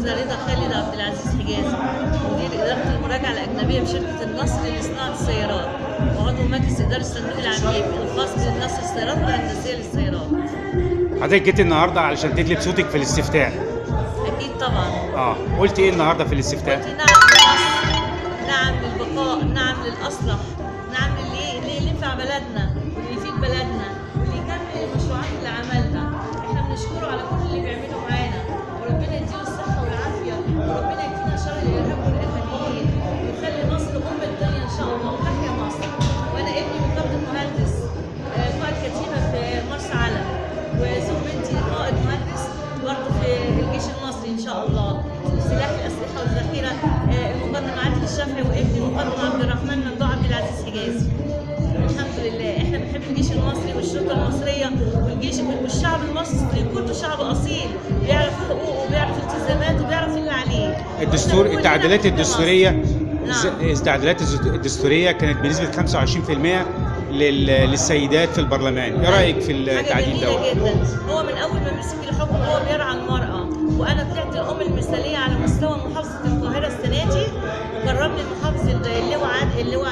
الاستاذه رضا خالد عبد العزيز حجازي مدير اداره المراجعه الاجنبيه بشركه النصر لصناعه السيارات وعضو مجلس اداره الصندوق العام الخاص بالنصر السيارات والهندسيه للسيارات حضرتك جيت النهارده علشان تدلي صوتك في الاستفتاء اكيد طبعا اه قلت ايه النهارده في الاستفتاء قلت نعم للنصر نعم للبقاء نعم للاصلح نعم للي اللي اللي ينفع بلدنا واللي يفيد بلدنا واللي يكمل المشروعات اللي عملها احنا بنشكره على كل اللي بيعمله معانا وربنا يديله الصحه والعافيه وربنا يكفينا شر الارهاب والارهابيين ويخلي مصر ام الدنيا ان شاء الله وتحيا مصر وانا ابني مقدم مهندس آه، قائد كتيبه في مرسى علم وزوج بنتي قائد مهندس برضه في الجيش المصري ان شاء الله سلاح الاسلحه والذخيره آه، المقدم عادل الشافعي وابني المقدم عبد الرحمن ممدوح عبد العزيز حجازي الحمد لله احنا بنحب الجيش المصري والشرطه المصريه والجيش والشعب المصري كله شعب اصيل بيعرف حقوقه وبيعرف التزاماته وبيعرف اللي عليه الدستور إحنا كلنا التعديلات بنحب الدستوريه مصر. نعم. الز- التعديلات الز- الدستوريه كانت بنسبه 25% لل- للسيدات في البرلمان ايه رايك في حاجة التعديل جميلة ده جدا هو من اول ما مسك الحكم هو بيرعى المرأة وانا طلعت الام المثالية على مستوى محافظة القاهرة السنة دي وكرمني المحافظ اللواء عاد اللواء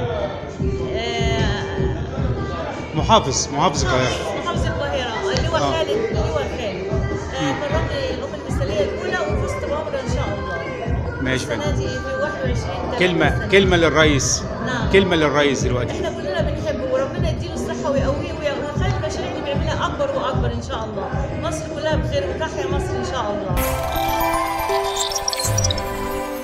آه، محافظ محافظ القاهره محافظ القاهرة اللواء آه. خالد اللواء خالد آه، كرمني الام المثالية الاولى وفزت بأمر ان شاء الله ماشي السنة فندم دي في 21 كلمه كلمه للرئيس نعم. كلمه للرئيس دلوقتي احنا كلنا بنحبه وربنا يديله الصحة ويقويه وي- ويخلي المشاريع اللي بيعملها أكبر وأكبر إن شاء الله مصر كلها بخير وتحيا مصر إن شاء الله